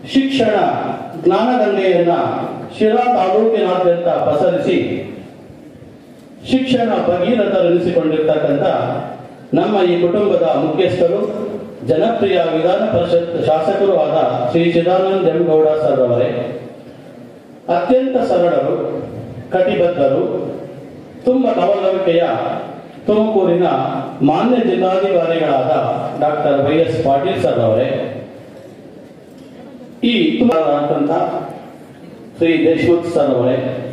ಶಿಕ್ಷಣ ಜ್ಞಾನಗಂಗೆಯನ್ನ ಶಿರಾ ತಾಲೂಕಿನಾದ್ಯಂತ ಪಸರಿಸಿ ಶಿಕ್ಷಣ ಭಗೀರಥರೆನಿಸಿಕೊಂಡಿರ್ತಕ್ಕಂಥ ನಮ್ಮ ಈ ಕುಟುಂಬದ ಮುಖ್ಯಸ್ಥರು ಜನಪ್ರಿಯ ವಿಧಾನ ಪರಿಷತ್ ಶಾಸಕರು ಆದ ಶ್ರೀ ಚಿದಾನಂದ ಗೌಡ ಸರ್ ಅವರೇ ಅತ್ಯಂತ ಸರಳರು ಕಟಿಬದ್ಧರು ತುಂಬ ಲವಲವಿಕೆಯ ತುಮಕೂರಿನ ಮಾನ್ಯ ಜಿಲ್ಲಾಧಿಕಾರಿಗಳಾದ doctor Y S Patil sir ಅವರೇ ಈ ತುಂಬಾದಂತ ಶ್ರೀ ದೇಶಮುಖ್ ಸರ್ ಅವರೇ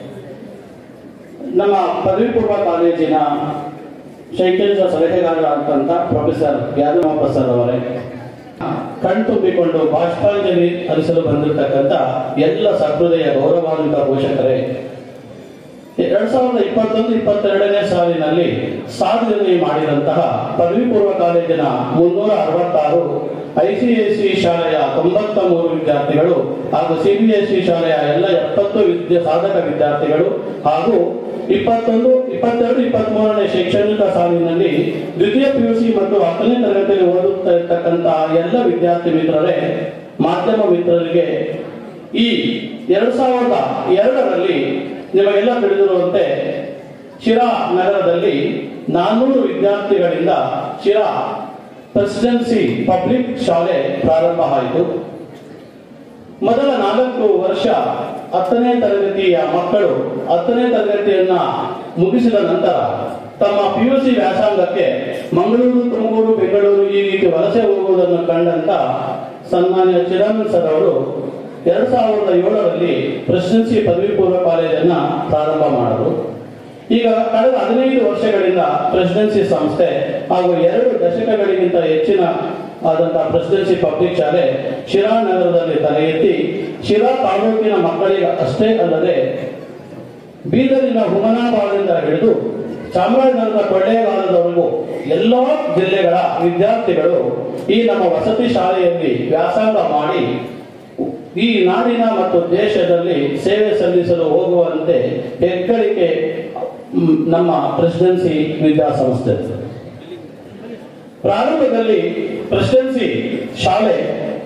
ನಮ್ಮ ಪದವಿ ಪೂರ್ವ ಕಾಲೇಜಿನ ಶೈಕ್ಷಣಿಕ ಸಲಹೆಗಾರರಾದಂಥ ಪ್ರೊಫೆಸರ್ ಯಾದವಪ್ಪ ಸರ್ ಅವರೇ ಕಣ್ತುಂಬಿಕೊಂಡು ಬಾಷ್ಪಾಂಜಲಿ ಹರಿಸಲು ಬಂದಿರತಕ್ಕಂಥ ಎಲ್ಲ ಸಹೃದಯ ಗೌರವಾನ್ವಿತ ಪೋಷಕರೇ ಎರಡ್ ಸಾವಿರದ ಇಪ್ಪತ್ತೊಂದು ಇಪ್ಪತ್ತೆರಡನೇ ಸಾಲಿನಲ್ಲಿ ಸಾಧನೆ ಮಾಡಿದಂತಹ ಪದವಿ ಪೂರ್ವ ಕಾಲೇಜಿನ ಮುನ್ನೂರ ಅರವತ್ತಾರು ಐಸಿಎಸ್ಸಿ ಶಾಲೆಯ ತೊಂಬತ್ತ ಮೂರು ವಿದ್ಯಾರ್ಥಿಗಳು ಹಾಗೂ ಸಿಬಿಎಸ್ಇ ಶಾಲೆಯ ಎಲ್ಲ ಎಪ್ಪತ್ತು ವಿದ್ಯಾ ಸಾಧಕ ವಿದ್ಯಾರ್ಥಿಗಳು ಹಾಗೂ ಇಪ್ಪತ್ತೊಂದು ಇಪ್ಪತ್ತೆರಡು ಇಪ್ಪತ್ಮೂರನೇ ಶೈಕ್ಷಣಿಕ ಸಾಲಿನಲ್ಲಿ ದ್ವಿತೀಯ ಪಿಯುಸಿ ಮತ್ತು ಹತ್ತನೇ ತರಗತಿಯಲ್ಲಿ ಓದುತ್ತಾ ಇರ್ತಕ್ಕಂತಹ ಎಲ್ಲ ವಿದ್ಯಾರ್ಥಿ ಮಿತ್ರರೇ ಮಾಧ್ಯಮ ಮಿತ್ರರಿಗೆ ಈ ಎರಡ್ ಸಾವಿರದ ಎರಡರಲ್ಲಿ ನಿಮಗೆಲ್ಲ ತಿಳಿದಿರುವಂತೆ ಶಿರಾ ನಗರದಲ್ಲಿ ನಾನ್ನೂರು ವಿದ್ಯಾರ್ಥಿಗಳಿಂದ ಶಿರಾ ಪ್ರೆಸಿಡೆನ್ಸಿ ಪಬ್ಲಿಕ್ ಶಾಲೆ ಪ್ರಾರಂಭ ಆಯಿತು ಮೊದಲ ನಾಲ್ಕು ವರ್ಷ ಹತ್ತನೇ ತರಗತಿಯ ಮಕ್ಕಳು ಹತ್ತನೇ ತರಗತಿಯನ್ನ ಮುಗಿಸಿದ ನಂತರ ತಮ್ಮ ಪಿಯುಸಿ ವ್ಯಾಸಂಗಕ್ಕೆ ಮಂಗಳೂರು ತುಮಕೂರು ಬೆಂಗಳೂರು ಈ ರೀತಿ ವಲಸೆ ಹೋಗುವುದನ್ನು ಕಂಡಂತ ಸನ್ಮಾನ್ಯ ಚಿರಂಜನ್ ಸರ್ ಅವರು ಎರಡ್ ಸಾವಿರದ ಏಳರಲ್ಲಿ ಪ್ರೆಸಿಡೆನ್ಸಿ ಪದವಿ ಪೂರ್ವ ಕಾಲೇಜನ್ನ ಪ್ರಾರಂಭ ಮಾಡಿದ್ರು ಈಗ ಕಳೆದ ಹದಿನೈದು ವರ್ಷಗಳಿಂದ ಪ್ರೆಸಿಡೆನ್ಸಿ ಸಂಸ್ಥೆ ಹಾಗೂ ಎರಡು ದಶಕಗಳಿಗಿಂತ ಹೆಚ್ಚಿನ ಆದಂತಹ ಪ್ರೆಸಿಡೆನ್ಸಿ ಪಬ್ಲಿಕ್ ಶಾಲೆ ಶಿರಾ ನಗರದಲ್ಲಿ ತಲೆ ಎತ್ತಿ ಶಿರಾ ತಾಲೂಕಿನ ಮಕ್ಕಳಿಗೆ ಅಷ್ಟೇ ಅಲ್ಲದೆ ಬೀದರಿನ ಹುಮನಾಬಾದಿಂದ ಹಿಡಿದು ಚಾಮರಾಜನಗರದ ಕೊಳ್ಳೇಗಾಲದವರೆಗೂ ಎಲ್ಲಾ ಜಿಲ್ಲೆಗಳ ವಿದ್ಯಾರ್ಥಿಗಳು ಈ ನಮ್ಮ ವಸತಿ ಶಾಲೆಯಲ್ಲಿ ವ್ಯಾಸಂಗ ಮಾಡಿ ಈ ನಾಡಿನ ಮತ್ತು ದೇಶದಲ್ಲಿ ಸೇವೆ ಸಲ್ಲಿಸಲು ಹೋಗುವಂತೆ ಹೆಗ್ಗಳಿಕೆ ಮ್, ನಮ್ಮ ಪ್ರೆಸಿಡೆನ್ಸಿ ವಿದ್ಯಾಸಂಸ್ಥೆ ಪ್ರಾರಂಭದಲ್ಲಿ ಪ್ರೆಸಿಡೆನ್ಸಿ ಶಾಲೆ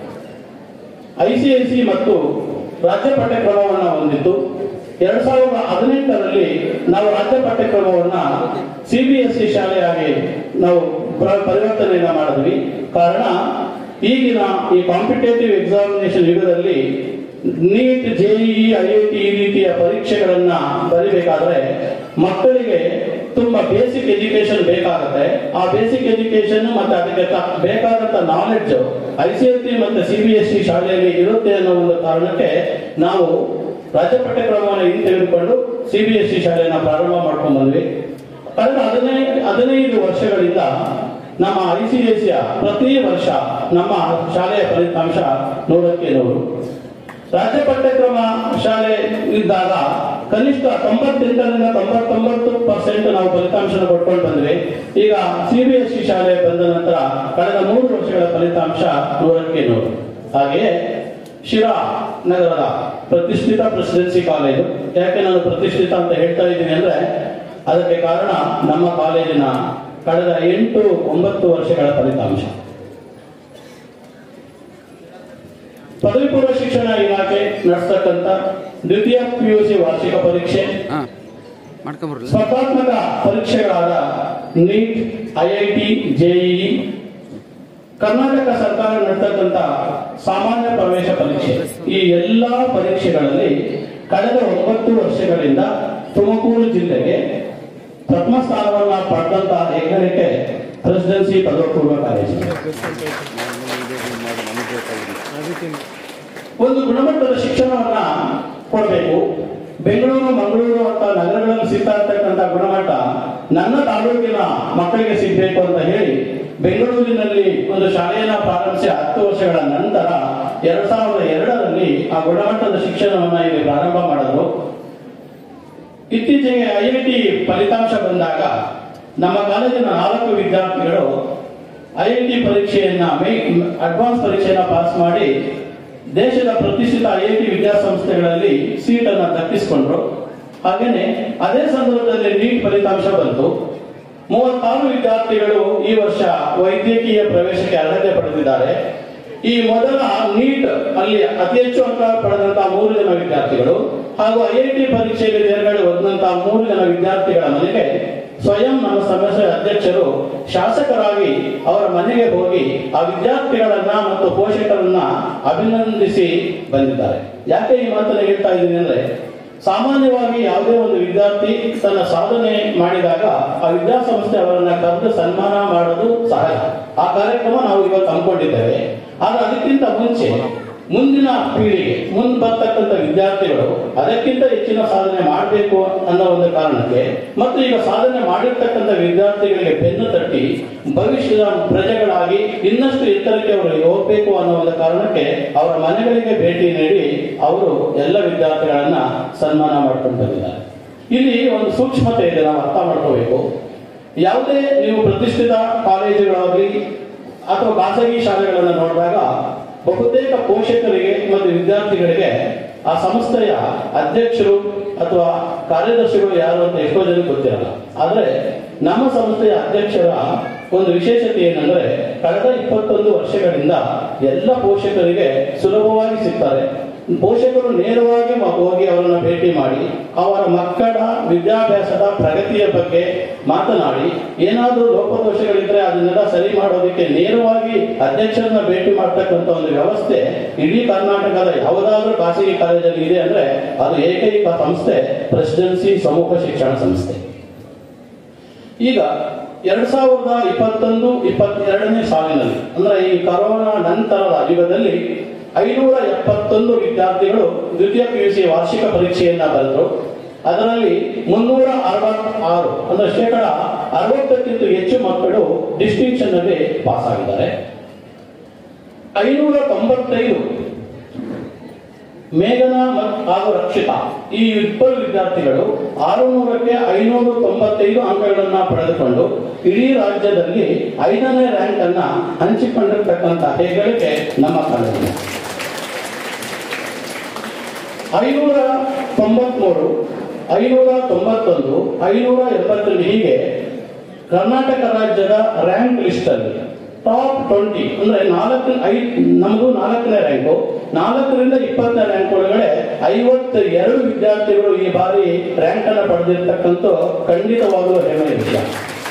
ಐಸಿಐಸಿ ಮತ್ತು ರಾಜ್ಯ ಪಠ್ಯಕ್ರಮವನ್ನು ಹೊಂದಿತ್ತು ಎರಡ್ ಸಾವಿರದ ಹದಿನೆಂಟರಲ್ಲಿ ನಾವು ರಾಜ್ಯ ಪಠ್ಯಕ್ರಮವನ್ನ ಸಿಬಿಎಸ್ಇ ಶಾಲೆಯಾಗಿ ನಾವು ಪ್ರ- ಪರಿವರ್ತನೆಯನ್ನ ಮಾಡಿದ್ವಿ ಕಾರಣ ಈಗಿನ ಈ ಕಾಂಪಿಟೇಟಿವ್ ಎಕ್ಸಾಮಿನೇಷನ್ ಯುಗದಲ್ಲಿ ನೀಟ್ ಜೆಇಇ ಐಐಟಿ ಈ ರೀತಿಯ ಪರೀಕ್ಷೆಗಳನ್ನ ಬರಿಬೇಕಾದ್ರೆ ಮಕ್ಕಳಿಗೆ ತುಂಬಾ ಬೇಸಿಕ್ ಎಜುಕೇಶನ್ ಬೇಕಾಗುತ್ತೆ ಆ ಬೇಸಿಕ್ ಎಜುಕೇಶನ್ ಮತ್ತೆ ಅದಕ್ಕೆ ತ- ಬೇಕಾದಂತ ನಾಲೆಡ್ಜ್ ಐಸಿಎಸ್ಸಿ ಮತ್ತೆ ಸಿಬಿಎಸ್ಇ ಶಾಲೆಯಲ್ಲಿ ಇರುತ್ತೆ ಅನ್ನೋ ಒಂದು ಕಾರಣಕ್ಕೆ ನಾವು ರಾಜ್ಯ ಪಠ್ಯಕ್ರಮವನ್ನು ಹಿಂದೆ ತೆಗೆದುಕೊಂಡು ಸಿಬಿಎಸ್ಇ ಶಾಲೆಯನ್ನ ಪ್ರಾರಂಭ ಮಾಡ್ಕೊಂಡು ಬಂದ್ವಿ ಕಳೆದ ಹದಿನೈದು ಹದಿನೈದು ವರ್ಷಗಳಿಂದ ನಮ್ಮ ಐಸಿಎಸ್ಸಿಯ ಪ್ರತಿ ವರ್ಷ ನಮ್ಮ ಶಾಲೆಯ ಫಲಿತಾಂಶ ನೂರಕ್ಕೆ ನೂರು ರಾಜ್ಯ ಪಠ್ಯಕ್ರಮ ಶಾಲೆ ಇದ್ದಾಗ ಕನಿಷ್ಠ ತೊಂಬತ್ತೆಂಟರಿಂದ ತೊಂಬತ್ತೊಂಬತ್ತು ಪರ್ಸೆಂಟ್ ನಾವು ಫಲಿತಾಂಶ ಕೊಟ್ಕೊಂಡು ಬಂದ್ವಿ ಈಗ ಸಿಬಿಎಸ್ಇ ಶಾಲೆ ಬಂದ ನಂತರ ಕಳೆದ ಮೂರು ವರ್ಷಗಳ ಫಲಿತಾಂಶ ನೂರಕ್ಕೆ ನೂರು ಹಾಗೆಯೇ ಶಿರಾ ನಗರದ ಪ್ರತಿಷ್ಠಿತ ಪ್ರೆಸಿಡೆನ್ಸಿ ಕಾಲೇಜು ಯಾಕೆ ನಾನು ಪ್ರತಿಷ್ಠಿತ ಅಂತ ಹೇಳ್ತಾ ಇದ್ದೀನಿ ಅಂದ್ರೆ ಅದಕ್ಕೆ ಕಾರಣ ನಮ್ಮ ಕಾಲೇಜಿನ ಕಳೆದ ಎಂಟು ಒಂಬತ್ತು ವರ್ಷಗಳ ಫಲಿತಾಂಶ ಪದವಿ ಪೂರ್ವ ಶಿಕ್ಷಣ ಇಲಾಖೆ ನಡೆಸ್ತಕ್ಕಂಥ ದ್ವಿತೀಯ ಪಿಯುಸಿ ವಾರ್ಷಿಕ ಪರೀಕ್ಷೆ ಹಾಂ ಮಾಡ್ಕೊಂಬರ್ಲ ಸ್ಪರ್ಧಾತ್ಮಕ ಪರೀಕ್ಷೆಗಳಾದ ನೀಟ್ ಐಐಟಿ ಜೆಇಇ ಕರ್ನಾಟಕ ಸರ್ಕಾರ ನಡೆತಕ್ಕಂಥ ಸಾಮಾನ್ಯ ಪ್ರವೇಶ ಪರೀಕ್ಷೆ ಈ ಎಲ್ಲಾ ಪರೀಕ್ಷೆಗಳಲ್ಲಿ ಕಳೆದ ಒಂಬತ್ತು ವರ್ಷಗಳಿಂದ ತುಮಕೂರು ಜಿಲ್ಲೆಗೆ ಪ್ರಥಮ ಸ್ಥಾನವನ್ನ ಪಡೆದಂತ ಹೆಗ್ಗಳಿಕೆ ಪ್ರೆಸಿಡೆನ್ಸಿ ಪದವಿ ಪೂರ್ವ ಕಾಲೇಜು ಒಂದು ಗುಣಮಟ್ಟದ ಶಿಕ್ಷಣವನ್ನ ಕೊಡಬೇಕು ಬೆಂಗಳೂರು ಮಂಗಳೂರು ಅಂತ ನಗರಗಳಲ್ಲಿ ಸಿಗ್ತಾ ಇರ್ತಕ್ಕಂಥ ಗುಣಮಟ್ಟ ನನ್ನ ತಾಲೂಕಿನ ಮಕ್ಕಳಿಗೆ ಸಿಗ್ಬೇಕು ಅಂತ ಹೇಳಿ ಬೆಂಗಳೂರಿನಲ್ಲಿ ಒಂದು ಶಾಲೆಯನ್ನ ಪ್ರಾರಂಭಿಸಿ ಹತ್ತು ವರ್ಷಗಳ ನಂತರ ಎರಡ್ ಸಾವಿರದ ಎರಡರಲ್ಲಿ ಆ ಗುಣಮಟ್ಟದ ಶಿಕ್ಷಣವನ್ನ ಇಲ್ಲಿ ಪ್ರಾರಂಭ ಮಾಡಿದ್ರು ಇತ್ತೀಚೆಗೆ ಐಐಟಿ ಫಲಿತಾಂಶ ಬಂದಾಗ ನಮ್ಮ ಕಾಲೇಜಿನ ನಾಲ್ಕು ವಿದ್ಯಾರ್ಥಿಗಳು ಐಐಟಿ ಪರೀಕ್ಷೆಯನ್ನ ಮೇ ಅಡ್ವಾನ್ಸ್ ಪರೀಕ್ಷೆಯನ್ನ ಪಾಸ್ ಮಾಡಿ ದೇಶದ ಪ್ರತಿಷ್ಠಿತ ಐಐಟಿ ವಿದ್ಯಾಸಂಸ್ಥೆಗಳಲ್ಲಿ ಸೀಟ್ ಅನ್ನ ದಕ್ಕಿಸಿಕೊಂಡ್ರು ಹಾಗೇನೆ ಅದೇ ಸಂದರ್ಭದಲ್ಲಿ ನೀಟ್ ಫಲಿತಾಂಶ ಬಂತು ಮೂವತ್ತಾರು ವಿದ್ಯಾರ್ಥಿಗಳು ಈ ವರ್ಷ ವೈದ್ಯಕೀಯ ಪ್ರವೇಶಕ್ಕೆ ಅರ್ಹತೆ ಪಡೆದಿದ್ದಾರೆ ಈ ಮೊದಲ ನೀಟ್ ಅಲ್ಲಿ ಅತಿ ಹೆಚ್ಚು ಅಂಕ ಪಡೆದಂತಹ ಮೂರು ಜನ ವಿದ್ಯಾರ್ಥಿಗಳು ಹಾಗೂ ಐ ಐ ಟಿ ಪರೀಕ್ಷೆಯಲ್ಲಿ ತೇರ್ಗಡೆ ಹೊಂದಂತಹ ಮೂರು ಜನ ವಿದ್ಯಾರ್ಥಿಗಳ ಮನೆಗೆ ಸ್ವಯಂ ನಮ್ಮ ಸಂಸ್ಥೆಯ ಅಧ್ಯಕ್ಷರು ಶಾಸಕರಾಗಿ ಅವರ ಮನೆಗೆ ಹೋಗಿ ಆ ವಿದ್ಯಾರ್ಥಿಗಳನ್ನ ಮತ್ತು ಪೋಷಕರನ್ನ ಅಭಿನಂದಿಸಿ ಬಂದಿದ್ದಾರೆ ಯಾಕೆ ಈ ಮಾತನ್ನ ಹೇಳ್ತಾ ಇದ್ದೀನಿ ಅಂದ್ರೆ ಸಾಮಾನ್ಯವಾಗಿ ಯಾವುದೇ ಒಂದು ವಿದ್ಯಾರ್ಥಿ ತನ್ನ ಸಾಧನೆ ಮಾಡಿದಾಗ ಆ ವಿದ್ಯಾಸಂಸ್ಥೆ ಅವರನ್ನ ಕರೆದು ಸನ್ಮಾನ ಮಾಡೋದು ಸಹಜ ಆ ಕಾರ್ಯಕ್ರಮ ನಾವು ಇವತ್ತು ಹಮ್ಮಿಕೊಂಡಿದ್ದೇವೆ ಆದ್ರೆ ಅದಕ್ಕಿಂತ ಮುಂಚೆ ಮುಂದಿನ ಪೀಳಿಗೆ ಮುಂದೆ ಬರ್ತಕ್ಕಂಥ ವಿದ್ಯಾರ್ಥಿಗಳು ಅದಕ್ಕಿಂತ ಹೆಚ್ಚಿನ ಸಾಧನೆ ಮಾಡಬೇಕು ಅನ್ನೋ ಒಂದು ಕಾರಣಕ್ಕೆ ಮತ್ತು ಈಗ ಸಾಧನೆ ಮಾಡಿರ್ತಕ್ಕಂಥ ವಿದ್ಯಾರ್ಥಿಗಳಿಗೆ ಬೆನ್ನು ತಟ್ಟಿ ಭವಿಷ್ಯದ ಪ್ರಜೆಗಳಾಗಿ ಇನ್ನಷ್ಟು ಎತ್ತರಕ್ಕೆ ಅವರು ಹೋಗ್ಬೇಕು ಅನ್ನೋ ಒಂದು ಕಾರಣಕ್ಕೆ ಅವರ ಮನೆಗಳಿಗೆ ಭೇಟಿ ನೀಡಿ ಅವರು ಎಲ್ಲ ವಿದ್ಯಾರ್ಥಿಗಳನ್ನ ಸನ್ಮಾನ ಮಾಡ್ಕೊಂಡು ಬಂದಿದ್ದಾರೆ ಇಲ್ಲಿ ಒಂದು ಸೂಕ್ಷ್ಮತೆ ಇದೆ ನಾವು ಅರ್ಥ ಮಾಡ್ಕೋಬೇಕು ಯಾವುದೇ ನೀವು ಪ್ರತಿಷ್ಠಿತ ಕಾಲೇಜುಗಳಾಗಲಿ ಅಥವಾ ಖಾಸಗಿ ಶಾಲೆಗಳನ್ನು ನೋಡಿದಾಗ ಬಹುತೇಕ ಪೋಷಕರಿಗೆ ಮತ್ತು ವಿದ್ಯಾರ್ಥಿಗಳಿಗೆ ಆ ಸಂಸ್ಥೆಯ ಅಧ್ಯಕ್ಷರು ಅಥವಾ ಕಾರ್ಯದರ್ಶಿಗಳು ಯಾರು ಅಂತ ಎಷ್ಟೋ ಜನ ಗೊತ್ತಿರಲ್ಲ ಆದ್ರೆ ನಮ್ಮ ಸಂಸ್ಥೆಯ ಅಧ್ಯಕ್ಷರ ಒಂದು ವಿಶೇಷತೆ ಏನಂದ್ರೆ ಕಳೆದ ಇಪ್ಪತ್ತೊಂದು ವರ್ಷಗಳಿಂದ ಎಲ್ಲ ಪೋಷಕರಿಗೆ ಸುಲಭವಾಗಿ ಸಿಗ್ತಾರೆ ಪೋಷಕರು ನೇರವಾಗಿ ಮ- ಹೋಗಿ ಅವರನ್ನ ಭೇಟಿ ಮಾಡಿ ಅವರ ಮಕ್ಕಳ ವಿದ್ಯಾಭ್ಯಾಸದ ಪ್ರಗತಿಯ ಬಗ್ಗೆ ಮಾತನಾಡಿ ಏನಾದರೂ ಲೋಪದೋಷಗಳಿದ್ರೆ ಅದನ್ನೆಲ್ಲ ಸರಿ ಮಾಡೋದಕ್ಕೆ ನೇರವಾಗಿ ಅಧ್ಯಕ್ಷರನ್ನ ಭೇಟಿ ಮಾಡ್ತಕ್ಕಂಥ ಒಂದು ವ್ಯವಸ್ಥೆ ಇಡೀ ಕರ್ನಾಟಕದ ಯಾವುದಾದ್ರೂ ಖಾಸಗಿ ಕಾಲೇಜಲ್ಲಿ ಇದೆ ಅಂದ್ರೆ ಅದು ಏಕೈಕ ಸಂಸ್ಥೆ ಪ್ರೆಸಿಡೆನ್ಸಿ ಸಮೂಹ ಶಿಕ್ಷಣ ಸಂಸ್ಥೆ ಈಗ ಎರಡ್ ಸಾವಿರದ ಇಪ್ಪತ್ತೊಂದು ಇಪ್ಪತ್ತೆರಡನೇ ಸಾಲಿನಲ್ಲಿ ಅಂದ್ರೆ ಈ ಕರೋನಾ ನಂತರದ ಯುಗದಲ್ಲಿ ಐನೂರ ಎಪ್ಪತ್ತೊಂದು ವಿದ್ಯಾರ್ಥಿಗಳು ದ್ವಿತೀಯ ಪಿಯುಸಿ ವಾರ್ಷಿಕ ಪರೀಕ್ಷೆಯನ್ನ ಬರೆದರು ಅದರಲ್ಲಿ ಮುನ್ನೂರ ಅರವತ್ತಾರು ಅಂದ್ರೆ ಶೇಕಡ ಅರವತ್ತಕ್ಕಿಂತ ಹೆಚ್ಚು ಮಕ್ಕಳು ಡಿಸ್ಟಿಂಕ್ಷನ್ ನಲ್ಲಿ ಪಾಸ್ ಆಗಿದ್ದಾರೆ ಐನೂರ ತೊಂಬತ್ತೈದು ಮೇಘನ ಮತ್ತು ಹಾಗೂ ರಕ್ಷಿತಾ ಈ ಇಬ್ಬರು ವಿದ್ಯಾರ್ಥಿಗಳು ಆರುನೂರಕ್ಕೆ ಐನೂರ ತೊಂಬತ್ತೈದು ಅಂಕಗಳನ್ನ ಪಡೆದುಕೊಂಡು ಇಡೀ ರಾಜ್ಯದಲ್ಲಿ ಐದನೇ ರ್ಯಾಂಕ್ ಅನ್ನ ಹಂಚಿಕೊಂಡಿರ್ತಕ್ಕಂಥ ಹೆಗ್ಗಳಿಕೆ ನಮ್ಮ ಕಾಲೇಜಿನ ಐನೂರ ತೊಂಬತ್ಮೂರು ಐನೂರ ತೊಂಬತ್ತೊಂದು ಐನೂರ ಎಪ್ಪತ್ತೊಂದು ಹೀಗೆ ಕರ್ನಾಟಕ ರಾಜ್ಯದ ರ್ಯಾಂಕ್ ಲಿಸ್ಟ್ ಅಲ್ಲಿ ಟಾಪ್ ಟ್ವೆಂಟಿ ಅಂದ್ರೆ ನಾಲ್ಕು ಐ ನಮಗೂ ನಾಲ್ಕನೇ ರ್ಯಾಂಕು ನಾಲ್ಕರಿಂದ ಇಪ್ಪತ್ತನೇ ರ್ಯಾಂಕ್ ಒಳಗಡೆ ಐವತ್ತ ಎರಡು ವಿದ್ಯಾರ್ಥಿಗಳು ಈ ಬಾರಿ ರ್ಯಾಂಕ್ ಅನ್ನು ಪಡೆದಿರ್ತಕ್ಕಂಥ ಖಂಡಿತವಾಗಲೂ ಹೆಮ್ಮೆಯ ವಿಷಯ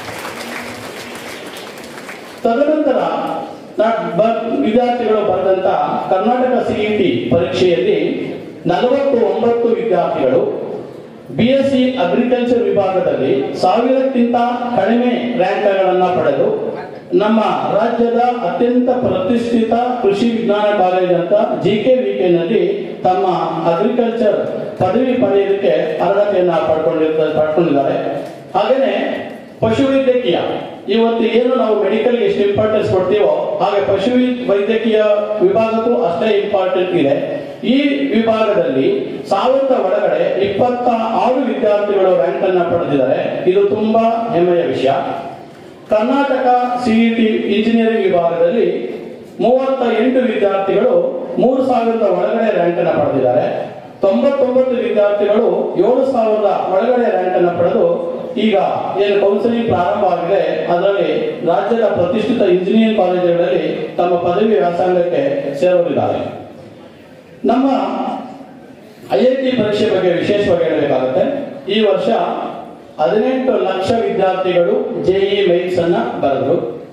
ತದನಂತರ ನಾ- ಬ- ವಿದ್ಯಾರ್ಥಿಗಳು ಬರೆದಂತ ಕರ್ನಾಟಕ ಸಿಇಟಿ ಪರೀಕ್ಷೆಯಲ್ಲಿ ನಲವತ್ತು ಒಂಬತ್ತು ವಿದ್ಯಾರ್ಥಿಗಳು ಬಿಎಸ್ಸಿ ಅಗ್ರಿಕಲ್ಚರ್ ವಿಭಾಗದಲ್ಲಿ ಸಾವಿರಕ್ಕಿಂತ ಕಡಿಮೆ ರ್ಯಾಂಕ್ಗಳನ್ನ ಪಡೆದು ನಮ್ಮ ರಾಜ್ಯದ ಅತ್ಯಂತ ಪ್ರತಿಷ್ಠಿತ ಕೃಷಿ ವಿಜ್ಞಾನ ಕಾಲೇಜ್ ಅಂತ ಜಿ ಕೆ ವಿ ಕೆ ನಲ್ಲಿ ತಮ್ಮ ಅಗ್ರಿಕಲ್ಚರ್ ಪದವಿ ಪಡೆಯೋದಕ್ಕೆ ಅರ್ಹತೆಯನ್ನ ಪಡ್ಕೊಂಡಿರ್ತಾರೆ ಪಡ್ಕೊಂಡಿದ್ದಾರೆ ಹಾಗೇನೆ ಪಶುವೈದ್ಯಕೀಯ ಇವತ್ತು ಏನು ನಾವು ಮೆಡಿಕಲ್ ಎಷ್ಟು ಇಂಪಾರ್ಟೆನ್ಸ್ ಕೊಡ್ತೀವೋ ಹಾಗೆ ಪಶು ವೈದ್ಯಕೀಯ ವಿಭಾಗಕ್ಕೂ ಅಷ್ಟೇ ಇಂಪಾರ್ಟೆಂಟ್ ಇದೆ ಈ ವಿಭಾಗದಲ್ಲಿ ಸಾವಿರದ ಒಳಗಡೆ ಇಪ್ಪತ್ತ ಆರು ವಿದ್ಯಾರ್ಥಿಗಳು ರ್ಯಾಂಕ್ ಅನ್ನ ಪಡೆದಿದ್ದಾರೆ ಇದು ತುಂಬಾ ಹೆಮ್ಮೆಯ ವಿಷಯ ಕರ್ನಾಟಕ ಸಿಇಟಿ ಇಂಜಿನಿಯರಿಂಗ್ ವಿಭಾಗದಲ್ಲಿ ಮೂವತ್ತ ಎಂಟು ವಿದ್ಯಾರ್ಥಿಗಳು ಮೂರು ಸಾವಿರದ ಒಳಗಡೆ ರ್ಯಾಂಕ್ ಅನ್ನ ಪಡೆದಿದ್ದಾರೆ ತೊಂಬತ್ತೊಂಬತ್ತು ವಿದ್ಯಾರ್ಥಿಗಳು ಏಳು ಸಾವಿರದ ಒಳಗಡೆ ರ್ಯಾಂಕ್ ಅನ್ನ ಪಡೆದು ಈಗ ಏನು ಕೌನ್ಸಿಲಿಂಗ್ ಪ್ರಾರಂಭ ಆಗಿದೆ ಅದರಲ್ಲಿ ರಾಜ್ಯದ ಪ್ರತಿಷ್ಠಿತ ಇಂಜಿನಿಯರಿಂಗ್ ಕಾಲೇಜುಗಳಲ್ಲಿ ತಮ್ಮ ಪದವಿ ವ್ಯಾಸಂಗಕ್ಕೆ ಸೇರಲಿದ್ದಾರೆ ನಮ್ಮ ಐ ಐ ಟಿ ಪರೀಕ್ಷೆ ಬಗ್ಗೆ ವಿಶೇಷವಾಗಿ ಹೇಳಬೇಕಾಗುತ್ತೆ ಈ ವರ್ಷ ಹದಿನೆಂಟು ಲಕ್ಷ ವಿದ್ಯಾರ್ಥಿಗಳು ಜೆಇ ಮೈನ್ಸ್ ಅನ್ನ ಬರೆದರು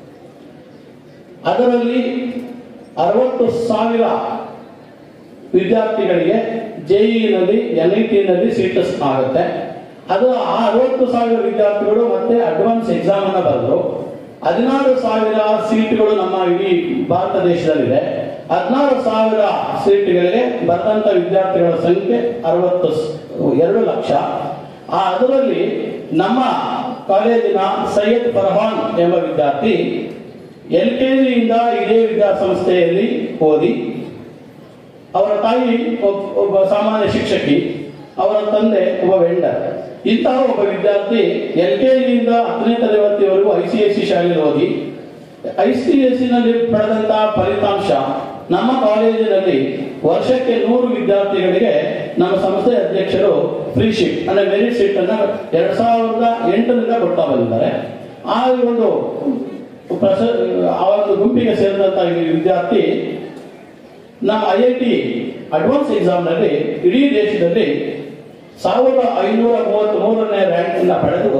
ಅದರಲ್ಲಿ ಅರವತ್ತು ಸಾವಿರ ವಿದ್ಯಾರ್ಥಿಗಳಿಗೆ ಜೆಇನಲ್ಲಿ ಎನ್ ಐ ಟಿನಲ್ಲಿ ಸೀಟ್ ಆಗುತ್ತೆ ಅದು ಆ ಅರವತ್ತು ಸಾವಿರ ವಿದ್ಯಾರ್ಥಿಗಳು ಮತ್ತೆ ಅಡ್ವಾನ್ಸ್ ಎಕ್ಸಾಮ್ ಅನ್ನ ಬರೆದ್ರು ಹದಿನಾರು ಸಾವಿರ ಸೀಟ್ಗಳು ನಮ್ಮ ಇಡೀ ಭಾರತ ದೇಶದಲ್ಲಿದೆ ಹದಿನಾರು ಸಾವಿರ ಸೀಟ್ಗಳಿಗೆ ಬರೆದಂತ ವಿದ್ಯಾರ್ಥಿಗಳ ಸಂಖ್ಯೆ ಅರವತ್ತು ಸ್- ಎರಡು ಲಕ್ಷ ಆ ಅದರಲ್ಲಿ ನಮ್ಮ ಕಾಲೇಜಿನ ಸೈಯದ್ ಫರ್ಹಾನ್ ಎಂಬ ವಿದ್ಯಾರ್ಥಿ ಎಲ್ ಕೆ ಜಿಯಿಂದ ಇದೇ ವಿದ್ಯಾಸಂಸ್ಥೆಯಲ್ಲಿ ಓದಿ ಅವರ ತಾಯಿ ಒಬ್- ಒಬ್ಬ ಸಾಮಾನ್ಯ ಶಿಕ್ಷಕಿ ಅವರ ತಂದೆ ಒಬ್ಬ ವೆಂಡರ್ ಇಂತಹ ಒಬ್ಬ ವಿದ್ಯಾರ್ಥಿ ಎಲ್ ಕೆ ಜಿಯಿಂದ ಹತ್ತನೇ ತರಗತಿವರೆಗೂ ಐ ಸಿ ಎಸ್ ಸಿ ಶಾಲೆಯಲ್ಲಿ ಓದಿ ಐ ಸಿ ಎಸ್ ನಲ್ಲಿ ಪಡೆದಂತಹ ಫಲಿತಾಂಶ ನಮ್ಮ ಕಾಲೇಜಿನಲ್ಲಿ ವರ್ಷಕ್ಕೆ ನೂರು ವಿದ್ಯಾರ್ಥಿಗಳಿಗೆ ನಮ್ಮ ಸಂಸ್ಥೆ ಅಧ್ಯಕ್ಷರು ಫ್ರೀ ಶೀಟ್ ಅಂದ್ರೆ ಮೆರಿಟ್ ಶೀಟ್ ಅನ್ನ ಎರಡ್ ಸಾವಿರದ ಎಂಟರಿಂದ ಕೊಡ್ತಾ ಬಂದಿದ್ದಾರೆ ಆ ಒಂದು ಪ್ರಸ ಆ ಒಂದು ಗುಂಪಿಗೆ ಸೇರಿದಂತ ಈ ವಿದ್ಯಾರ್ಥಿ ನಮ್ಮ ಐ ಐ ಟಿ ಅಡ್ವಾನ್ಸ್ ಎಕ್ಸಾಮ್ನಲ್ಲಿ ಇಡೀ ದೇಶದಲ್ಲಿ ಸಾವಿರದ ಐನೂರ ಮೂವತ್ತ್ ಮೂರನೇ ರ್ಯಾಂಕ್ ಅನ್ನ ಪಡೆದು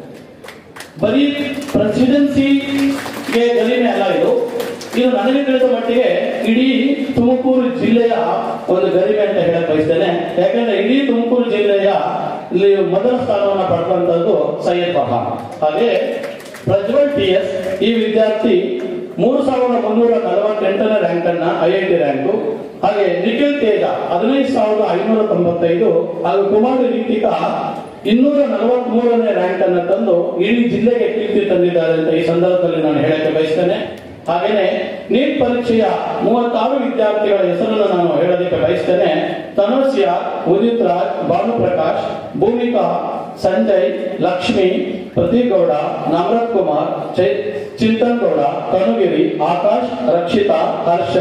ಬರೀ ಪ್ರೆಸಿಡೆನ್ಸಿಗೆ ಗರಿಮೆ ಅಲ್ಲ ಇದು ಇದು ನನಗೆ ತಿಳಿದ ಮಟ್ಟಿಗೆ ಇಡೀ ತುಮಕೂರು ಜಿಲ್ಲೆಯ ಒಂದು ಗರಿಮೆ ಅಂತ ಹೇಳಕ್ ಬಯಸ್ತೇನೆ ಯಾಕಂದ್ರೆ ಇಡೀ ತುಮಕೂರು ಜಿಲ್ಲೆಯ ಇಲ್ಲಿ ಮೊದಲ ಸ್ಥಾನವನ್ನು ಪಡೆದಂತದ್ದು ಸೈಯದ್ ಬಹಾನ್ ಹಾಗೆ ಪ್ರಜ್ವಲ್ ಟಿ ಎಸ್ ಈ ವಿದ್ಯಾರ್ಥಿ ಮೂರು ಸಾವಿರದ ಮುನ್ನೂರ ನಲವತ್ತೆಂಟನೇ ರ್ಯಾಂಕ್ ಅನ್ನ ಐ ಐ ಟಿ ರ್ಯಾಂಕು ಹಾಗೆ ನಿಖಿಲ್ ತೇಜ ಹದಿನೈದು ಸಾವಿರದ ಐನೂರ ತೊಂಬತ್ತೈದು ಹಾಗೂ ಕುಮಾರಿ ರೀತಿಕಾ ಇನ್ನೂರ ನಲವತ್ತ್ ಮೂರನೇ ರ್ಯಾಂಕ್ ಅನ್ನು ತಂದು ಇಡೀ ಜಿಲ್ಲೆಗೆ ಕೀರ್ತಿ ತಂದಿದ್ದಾರೆ ಅಂತ ಈ ಸಂದರ್ಭದಲ್ಲಿ ನಾನು ಹೇಳಕ್ಕೆ ಬಯಸ್ತೇನೆ ಹಾಗೇನೆ ನೀಟ್ ಪರೀಕ್ಷೆಯ ಮೂವತ್ತಾರು ವಿದ್ಯಾರ್ಥಿಗಳ ಹೆಸರನ್ನು ನಾನು ಹೇಳೋದಕ್ಕೆ ಬಯಸ್ತೇನೆ ತನುಸ್ಯ ಉದಿತ್ ರಾಜ್ ಭಾನುಪ್ರಕಾಶ್ ಭೂಮಿಕಾ ಸಂಜಯ್ ಲಕ್ಷ್ಮಿ ಪ್ರದೀಪ್ ಗೌಡ ನಮ್ರತ್ ಕುಮಾರ್ ಚೈ- Chintan Gowda Kanugiri Akash Rakshitha Harsha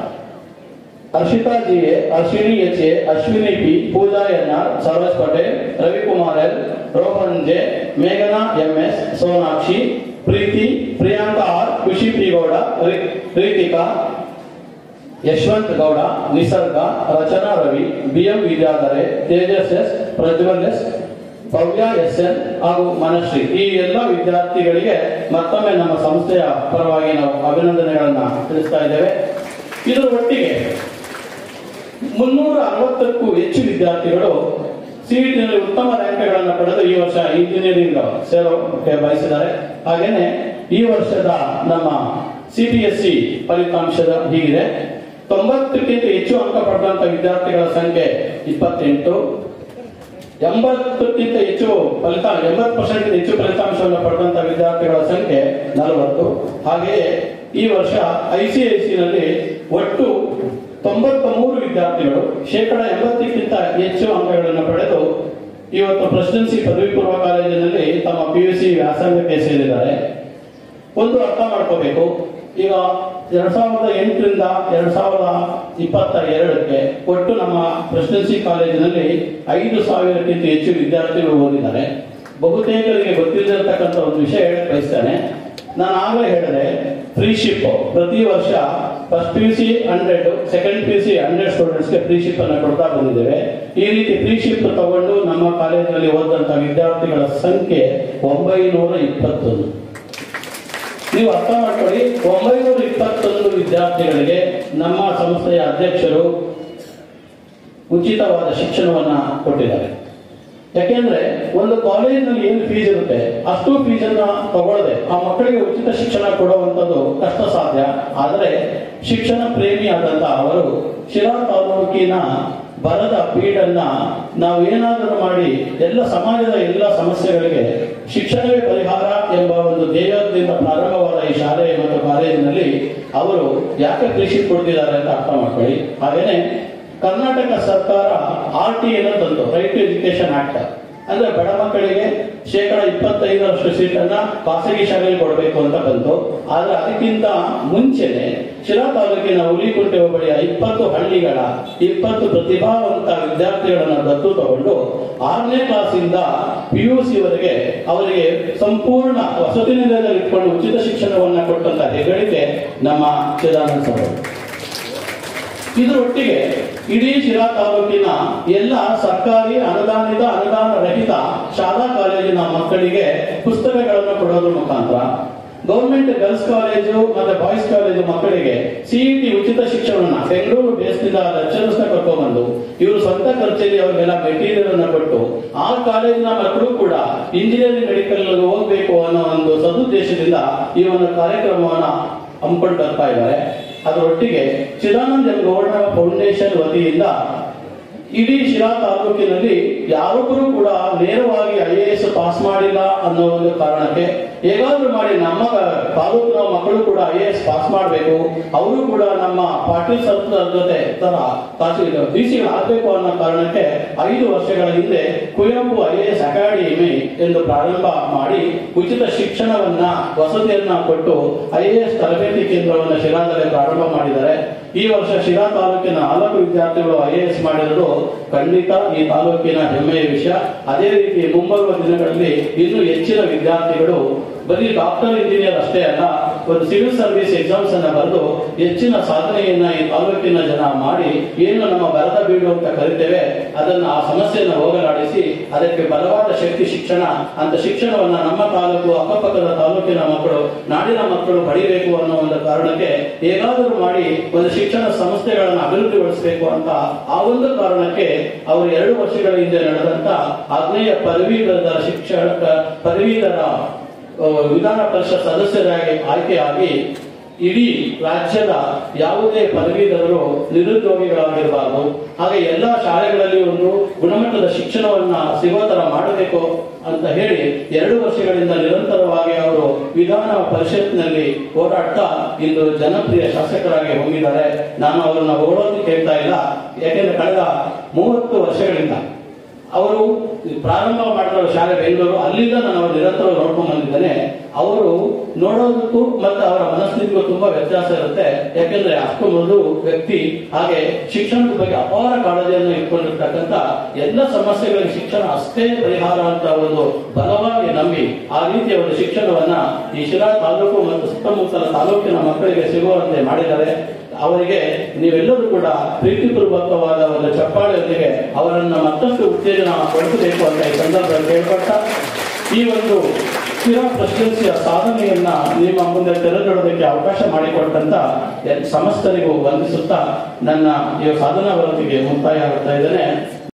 Harshitha G A Ashwini H A Ashwini P Pooja N R Saroj Patel Ravikumar L Rohan J ಮೇಘನಾ M S Sonakshi Preethi Priyanka R Khushi P Gowda ರಿ- Ritika Yashwanth Gowda Nisarga Rachana Ravi BM Vidyadhare Tejas S Prajwal S Bhavya S N ಹಾಗೂ ಮನಶ್ರೀ ಈ ಎಲ್ಲ ವಿದ್ಯಾರ್ಥಿಗಳಿಗೆ ಮತ್ತೊಮ್ಮೆ ನಮ್ಮ ಸಂಸ್ಥೆಯ ಪರವಾಗಿ ನಾವು ಅಭಿನಂದನೆಗಳನ್ನ ತಿಳಿಸ್ತಾ ಇದ್ದೇವೆ ಇದರ ಒಟ್ಟಿಗೆ ಮುನ್ನೂರ ಅರವತ್ತಕ್ಕೂ ಹೆಚ್ಚು ವಿದ್ಯಾರ್ಥಿಗಳು ಸಿಇಟಿನಲ್ಲಿ ಉತ್ತಮ ರ್ಯಾಂಕ್ಗಳನ್ನು ಪಡೆದು ಈ ವರ್ಷ ಇಂಜಿನಿಯರಿಂಗ್ ಸೇರೋಕೆ ಬಯಸಿದ್ದಾರೆ ಹಾಗೇನೆ ಈ ವರ್ಷದ ನಮ್ಮ ಸಿಬಿಎಸ್ಇ ಫಲಿತಾಂಶದ ಹೀಗಿದೆ ತೊಂಬತ್ತಕ್ಕಿಂತ ಹೆಚ್ಚು ಅಂಕ ಪಡೆದಂತ ವಿದ್ಯಾರ್ಥಿಗಳ ಸಂಖ್ಯೆ ಇಪ್ಪತ್ತೆಂಟು ಎಂಬತ್ತಕ್ಕಿಂತ ಹೆಚ್ಚು ಫಲಿತಾಂಶ ಎಂಬತ್ತು ಪರ್ಸೆಂಟ್ ಹೆಚ್ಚು ಫಲಿತಾಂಶವನ್ನು ಪಡೆದಂತ ವಿದ್ಯಾರ್ಥಿಗಳ ಸಂಖ್ಯೆ ನಲವತ್ತು ಹಾಗೆಯೇ ಈ ವರ್ಷ ಐಸಿಐಸಿನಲ್ಲಿ ಒಟ್ಟು ತೊಂಬತ್ತ ಮೂರು ವಿದ್ಯಾರ್ಥಿಗಳು ಶೇಕಡ ಎಂಬತ್ತಕ್ಕಿಂತ ಹೆಚ್ಚು ಅಂಕಗಳನ್ನು ಪಡೆದು ಇವತ್ತು ಪ್ರೆಸಿಡೆನ್ಸಿ ಪದವಿ ಪೂರ್ವ ಕಾಲೇಜಿನಲ್ಲಿ ತಮ್ಮ ಪಿ ಯು ಸಿ ವ್ಯಾಸಂಗಕ್ಕೆ ಸೇರಿದ್ದಾರೆ ಒಂದು ಅರ್ಥ ಮಾಡ್ಕೋಬೇಕು ಈಗ ಎರಡ್ ಸಾವಿರದ ಎಂಟರಿಂದ ಎರಡ್ ಸಾವಿರದ ಇಪ್ಪತ್ತ ಎರಡಕ್ಕೆ ಒಟ್ಟು ನಮ್ಮ ಪ್ರೆಸಿಡೆನ್ಸಿ ಕಾಲೇಜಿನಲ್ಲಿ ಐದು ಸಾವಿರಕ್ಕಿಂತ ಹೆಚ್ಚು ವಿದ್ಯಾರ್ಥಿಗಳು ಓದಿದ್ದಾರೆ ಬಹುತೇಕರಿಗೆ ಗೊತ್ತಿಲ್ಲದಿರತಕ್ಕಂಥ ಒಂದು ವಿಷಯ ಹೇಳಕ್ ಬಯಸ್ತೇನೆ ನಾನು ಆಗಲೇ ಹೇಳಿದೆ ಫ್ರೀಶಿಪ್ ಪ್ರತಿ ವರ್ಷ first P U C hundred second P U C hundred ಸ್ಟೂಡೆಂಟ್ಸ್ಗೆ ಫ್ರೀಶಿಪ್ ಅನ್ನು ಕೊಡ್ತಾ ಬಂದಿದ್ದೇವೆ ಈ ರೀತಿ ಫ್ರೀಶಿಪ್ ತಗೊಂಡು ನಮ್ಮ ಕಾಲೇಜಿನಲ್ಲಿ ಓದಂತ ವಿದ್ಯಾರ್ಥಿಗಳ ಸಂಖ್ಯೆ ಒಂಬೈನೂರ ಇಪ್ಪತ್ತೊಂದು ನೀವು ಅರ್ಥ ಮಾಡ್ಕೊಳ್ಳಿ ಒಂಬೈನೂರ ಇಪ್ಪತ್ತೊಂದು ವಿದ್ಯಾರ್ಥಿಗಳಿಗೆ ನಮ್ಮ ಸಂಸ್ಥೆಯ ಅಧ್ಯಕ್ಷರು ಉಚಿತವಾದ ಶಿಕ್ಷಣವನ್ನ ಕೊಟ್ಟಿದ್ದಾರೆ ಯಾಕೆಂದ್ರೆ ಒಂದು ಕಾಲೇಜಿನಲ್ಲಿ ಏನು ಫೀಸ್ ಇರುತ್ತೆ ಅಷ್ಟು ಫೀಸ್ ಅನ್ನ ತಗೊಳ್ಳದೆ ಆ ಮಕ್ಕಳಿಗೆ ಉಚಿತ ಶಿಕ್ಷಣ ಕೊಡುವಂತದ್ದು ಕಷ್ಟ ಸಾಧ್ಯ ಆದರೆ ಶಿಕ್ಷಣ ಪ್ರೇಮಿ ಆದಂತ ಅವರು ಶಿರಾ ತಾಲೂಕಿನ ಬರದ ಬೀಡನ್ನ ನಾವು ಏನಾದರೂ ಮಾಡಿ ಎಲ್ಲ ಸಮಾಜದ ಎಲ್ಲ ಸಮಸ್ಯೆಗಳಿಗೆ ಶಿಕ್ಷಣವೇ ಪರಿಹಾರ ಎಂಬ ಒಂದು ಧ್ಯೇಯದಿಂದ ಪ್ರಾರಂಭವಾದ ಈ ಶಾಲೆ ಮತ್ತು ಕಾಲೇಜಿನಲ್ಲಿ ಅವರು ಯಾಕೆ ಕೃಷಿ ಕೊಡ್ತಿದ್ದಾರೆ ಅಂತ ಅರ್ಥ ಮಾಡ್ಕೊಳ್ಳಿ ಹಾಗೇನೆ ಕರ್ನಾಟಕ ಸರ್ಕಾರ ಆರ್ ಟಿ ಅನ್ನು ತಂತು ರೈಟ್ ಟು ಎಜುಕೇಶನ್ ಆಕ್ಟ್ ಅಂದ್ರೆ ಬಡ ಮಕ್ಕಳಿಗೆ ಶೇಕಡ ಇಪ್ಪತ್ತೈದರಷ್ಟು ಸೀಟನ್ನ ಖಾಸಗಿ ಶಾಲೆಯಲ್ಲಿ ಕೊಡಬೇಕು ಅಂತ ಬಂತು ಆದ್ರೆ ಅದಕ್ಕಿಂತ ಮುಂಚೆನೆ ಶಿರಾ ತಾಲೂಕಿನ ಹುಲಿಕುಂಟೆ ಹೋಬಳಿಯ ಇಪ್ಪತ್ತು ಹಳ್ಳಿಗಳ ಇಪ್ಪತ್ತು ಪ್ರತಿಭಾವಂತ ವಿದ್ಯಾರ್ಥಿಗಳನ್ನ ದತ್ತು ತಗೊಂಡು ಆರನೇ ಕ್ಲಾಸಿಂದ ಪಿ ಯು ಸಿ ವರೆಗೆ ಅವರಿಗೆ ಸಂಪೂರ್ಣ ವಸತಿ ನಿಲಯದಲ್ಲಿ ಇಟ್ಕೊಂಡು ಉಚಿತ ಶಿಕ್ಷಣವನ್ನ ಕೊಟ್ಟಂತ ಹೆಗ್ಗಳಿಕೆ ನಮ್ಮ ಚಿದಾನಂದ ಸಭೆ ಇದರೊಟ್ಟಿಗೆ ಇಡೀ ಶಿರಾ ತಾಲೂಕಿನ ಎಲ್ಲ ಸರ್ಕಾರಿ ಅನುದಾನಿತ ಅನುದಾನ ರಹಿತ ಶಾಲಾ ಕಾಲೇಜಿನ ಮಕ್ಕಳಿಗೆ ಪುಸ್ತಕಗಳನ್ನು ಕೊಡೋದ್ರ ಮುಖಾಂತರ ಗೌರ್ಮೆಂಟ್ ಗರ್ಲ್ಸ್ ಕಾಲೇಜು ಮತ್ತೆ ಬಾಯ್ಸ್ ಕಾಲೇಜು ಮಕ್ಕಳಿಗೆ ಸಿಇಟಿ ಉಚಿತ ಶಿಕ್ಷಣವನ್ನ ಬೆಂಗಳೂರು ಬೇಸ್ನಿಂದ ಲೆಕ್ಚರ್ಸ್ ನ ಕರ್ಕೊಂಡ್ಬಂದು ಇವರು ಸ್ವಂತ ಖರ್ಚಲ್ಲಿ ಅವರಿಗೆಲ್ಲ ಮೆಟೀರಿಯಲ್ ಅನ್ನ ಕೊಟ್ಟು ಆ ಕಾಲೇಜಿನ ಮಕ್ಕಳು ಕೂಡ ಇಂಜಿನಿಯರಿಂಗ್ ಮೆಡಿಕಲ್ ಹೋಗ್ಬೇಕು ಅನ್ನೋ ಒಂದು ಸದುದ್ದೇಶದಿಂದ ಈ ಒಂದು ಕಾರ್ಯಕ್ರಮವನ್ನ ಹಮ್ಮಿಕೊಂಡು ಬರ್ತಾ ಇದ್ದಾರೆ ಅದರೊಟ್ಟಿಗೆ ಚಿದಾನಂದ ಎಂ ಗೌಡ ಫೌಂಡೇಶನ್ ವತಿಯಿಂದ ಇಡೀ ಶಿರಾ ತಾಲೂಕಿನಲ್ಲಿ ಯಾರೊಬ್ಬರು ಕೂಡ ನೇರವಾಗಿ ಐ ಎ ಎಸ್ ಪಾಸ್ ಮಾಡಿಲ್ಲ ಅನ್ನೋ ಒಂದು ಕಾರಣಕ್ಕೆ ಹೇಗಾದ್ರೂ ಮಾಡಿ ನಮ್ಮ ತಾಲೂಕಿನ ಮಕ್ಕಳು ಕೂಡ ಐ ಎ ಎಸ್ ಪಾಸ್ ಮಾಡಬೇಕು ಅವರು ಕೂಡ ನಮ್ಮ ಪಾಟೀಲ್ ಸರ್ ಜೊತೆ ತರ ಬಿ ಸಿ ಆಗಬೇಕು ಅನ್ನೋ ಕಾರಣಕ್ಕೆ ಐದು ವರ್ಷಗಳ ಹಿಂದೆ Kuvempu I A S academy ಎಂದು ಪ್ರಾರಂಭ ಮಾಡಿ ಉಚಿತ ಶಿಕ್ಷಣವನ್ನ ವಸತಿಯನ್ನ ಕೊಟ್ಟು ಐ ಎ ಎಸ್ ತರಬೇತಿ ಕೇಂದ್ರವನ್ನು ಶಿರಾದಲ್ಲಿ ಪ್ರಾರಂಭ ಮಾಡಿದ್ದಾರೆ ಈ ವರ್ಷ ಶಿರಾ ತಾಲೂಕಿನ ನಾಲ್ಕು ವಿದ್ಯಾರ್ಥಿಗಳು ಐ ಎ ಎಸ್ ಮಾಡಿರೋದು ಖಂಡಿತ ಈ ತಾಲೂಕಿನ ಹೆಮ್ಮೆಯ ವಿಷಯ ಅದೇ ರೀತಿ ಮುಂಬರುವ ದಿನಗಳಲ್ಲಿ ಇನ್ನೂ ಹೆಚ್ಚಿನ ವಿದ್ಯಾರ್ಥಿಗಳು ಬರೀ ಡಾಕ್ಟರ್ ಇಂಜಿನಿಯರ್ ಅಷ್ಟೇ ಅಲ್ಲ ಒಂದು ಸಿವಿಲ್ ಸರ್ವಿಸ್ ಎಕ್ಸಾಮ್ಸ್ ಅನ್ನ ಬರೆದು ಹೆಚ್ಚಿನ ಸಾಧನೆಯನ್ನ ಈ ತಾಲೂಕಿನ ಜನ ಮಾಡಿ ಏನು ನಮ್ಮ ಬರದ ಬೀಡು ಅಂತ ಕರಿತೇವೆ ಅದನ್ನ ಆ ಸಮಸ್ಯೆಯನ್ನು ಹೋಗಲಾಡಿಸಿ ಅದಕ್ಕೆ ಬಲವಾದ ಶಕ್ತಿ ಶಿಕ್ಷಣ ಅಂತ ಶಿಕ್ಷಣವನ್ನ ನಮ್ಮ ತಾಲೂಕು ಅಕ್ಕಪಕ್ಕದ ತಾಲೂಕಿನ ಮಕ್ಕಳು ನಾಡಿನ ಮಕ್ಕಳು ಪಡಿಬೇಕು ಅನ್ನೋ ಒಂದು ಕಾರಣಕ್ಕೆ ಹೇಗಾದರೂ ಮಾಡಿ ಒಂದು ಶಿಕ್ಷಣ ಸಂಸ್ಥೆಗಳನ್ನು ಅಭಿವೃದ್ಧಿಗೊಳಿಸಬೇಕು ಅಂತ ಆ ಒಂದು ಕಾರಣಕ್ಕೆ ಅವರು ಎರಡು ವರ್ಷಗಳ ಹಿಂದೆ ನಡೆದಂತ ಆಗ್ನೇಯ ಪದವೀಧರ ಶಿಕ್ಷಣ ಪದವೀಧರ ಆ, ವಿಧಾನ ಪರಿಷತ್ ಸದಸ್ಯರಾಗಿ ಆಯ್ಕೆಯಾಗಿ ಇಡೀ ರಾಜ್ಯದ ಯಾವುದೇ ಪದವೀಧರರು ನಿರುದ್ಯೋಗಿಗಳಾಗಿರಬಾರದು ಹಾಗೆ ಎಲ್ಲಾ ಶಾಲೆಗಳಲ್ಲಿ ಒಂದು ಗುಣಮಟ್ಟದ ಶಿಕ್ಷಣವನ್ನ ಸಿಗೋ ತರ ಮಾಡಬೇಕು ಅಂತ ಹೇಳಿ ಎರಡು ವರ್ಷಗಳಿಂದ ನಿರಂತರವಾಗಿ ಅವರು ವಿಧಾನ ಪರಿಷತ್ನಲ್ಲಿ ಹೋರಾಡ್ತಾ ಇಂದು ಜನಪ್ರಿಯ ಶಾಸಕರಾಗಿ ಹೋಗಿದ್ದಾರೆ ನಾನು ಅವರನ್ನ ಹೊಗಳೋದಕ್ಕೆ ಹೇಳ್ತಾ ಇಲ್ಲ ಯಾಕೆಂದ್ರೆ ಕಳೆದ ಮೂವತ್ತು ವರ್ಷಗಳಿಂದ ಅವರು ಪ್ರಾರಂಭ ಮಾಡಿರೋ ಶಾಲೆ ಬೆಂಗಳೂರು ಅಲ್ಲಿಂದ ನಾನು ಅವರು ನಿರಂತರ ನೋಡ್ಕೊಂಡ್ ಬಂದಿದ್ದೇನೆ ಅವರು ನೋಡೋದಕ್ಕೂ ಮತ್ತೆ ಅವರ ಮನಸ್ಥಿತಿಗೂ ತುಂಬಾ ವ್ಯತ್ಯಾಸ ಇರುತ್ತೆ ಯಾಕೆಂದ್ರೆ ಅಷ್ಟು ಮೃದು ವ್ಯಕ್ತಿ ಹಾಗೆ ಶಿಕ್ಷಣದ ಬಗ್ಗೆ ಅಪಾರ ಕಾಳಜಿಯನ್ನು ಇಟ್ಕೊಂಡಿರ್ತಕ್ಕಂಥ ಎಲ್ಲ ಸಮಸ್ಯೆಗಳಿಗೆ ಶಿಕ್ಷಣ ಅಷ್ಟೇ ಪರಿಹಾರ ಅಂತ ಒಂದು ಬಲವಾಗಿ ನಂಬಿ ಆ ರೀತಿಯ ಒಂದು ಶಿಕ್ಷಣವನ್ನ ಈ ಶಿರಾ ತಾಲೂಕು ಮತ್ತು ಸುತ್ತಮುತ್ತಲ ತಾಲೂಕಿನ ಮಕ್ಕಳಿಗೆ ಸಿಗುವಂತೆ ಮಾಡಿದ್ದಾರೆ ಅವರಿಗೆ ನೀವೆಲ್ಲರೂ ಕೂಡ ಪ್ರೀತಿಪೂರ್ವಕವಾದ ಒಂದು ಚಪ್ಪಾಳೆಯೊಂದಿಗೆ ಅವರನ್ನ ಮತ್ತಷ್ಟು ಉತ್ತೇಜನ ಪಡಿಸಬೇಕು ಅಂತ ಈ ಸಂದರ್ಭದಲ್ಲಿ ಕೇಳ್ಕೊಳ್ತಾ ಈ ಒಂದು ಸ್ಥಿರ ಪ್ರೆಸಿಡೆನ್ಸಿಯ ಸಾಧನೆಯನ್ನ ನಿಮ್ಮ ಮುಂದೆ ತೆರೆದಿಡೋದಕ್ಕೆ ಅವಕಾಶ ಮಾಡಿಕೊಟ್ಟಂತ ಎಲ್- ಸಮಸ್ತರಿಗೂ ವಂದಿಸುತ್ತಾ ನನ್ನ ಈ ಸಾಧನಾ ವರದಿಗೆ ಮುಕ್ತಾಯ ಆಗ್ತಾ ಇದ್ದೇನೆ